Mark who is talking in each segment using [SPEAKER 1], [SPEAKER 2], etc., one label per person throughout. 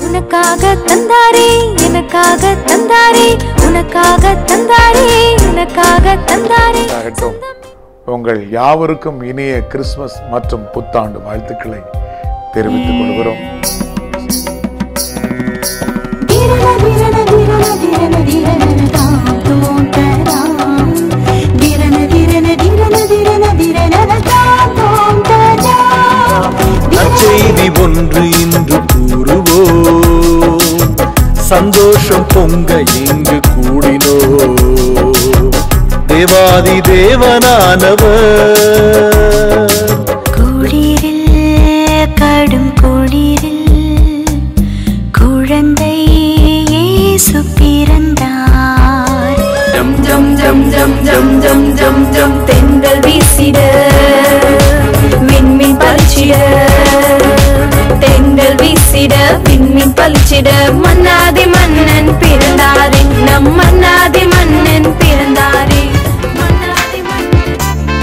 [SPEAKER 1] உனக்காக தந்தாரே எனக்காக தந்தாரே உனக்காக தந்தாரே எனக்காக தந்தாரே
[SPEAKER 2] ஆகட்டும் உங்கள் யாவருக்கும் இனிய கிறிஸ்மஸ் மற்றும் புத்தாண்டு வாழ்த்துக்களை தெரிவித்துக் கொள்கிறோம்
[SPEAKER 1] திரண திரண திரண திரண திரண தாம் தோம் தராம். திரண திரண திரண திரண திரண தாம் தோம் தராம்.
[SPEAKER 3] நற்செய்தி ஒன்று இன்று கூறுவோம் சந்தோஷம் பொங்க இங்கு கூடினோ தேவாதி தேவனானவர்
[SPEAKER 1] குளிரில் கடும் குளிரில் குழந்தை இயேசு பிறந்தார்
[SPEAKER 4] ஜம் ஜம் ஜம் ஜம் ஜம் ஜம் ஜம் ஜம் தென்றல் வீசிட விண்மீன் பளிச்சிட தென்றல் வீசிட விண்மீன் பளிச்சிட மன்னாதி மன்னன் பிறந்தாரே நம் மன்னாதி மன்னன் பிறந்தாரே மன்னாதி மன்னன்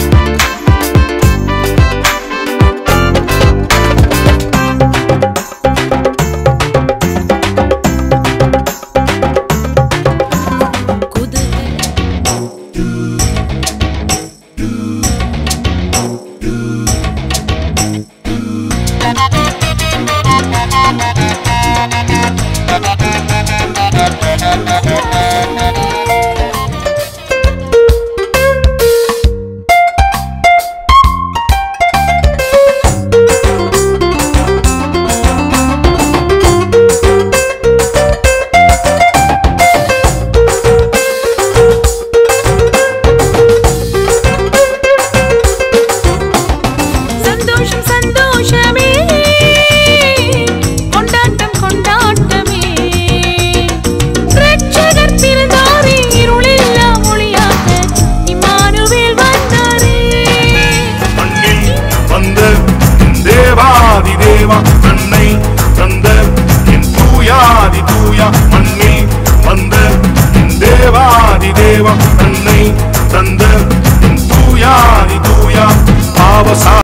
[SPEAKER 4] சந்தோஷம் சந்தோஷமே கொண்டாட்டம் கொண்டாட்டமே ரட்சகர் பிறந்தாரே இருளெல்லாம் ஒளியாக இம்மானுவேல் வந்தாரே
[SPEAKER 5] மண்ணில் வந்த என் தேவாதி தேவா அன்னை தந்த என் தூயாதி தூயா மண்ணில் வந்த என் தேவாதி தேவா அன்னை தந்த என் தூயாதி தூயா பாவசா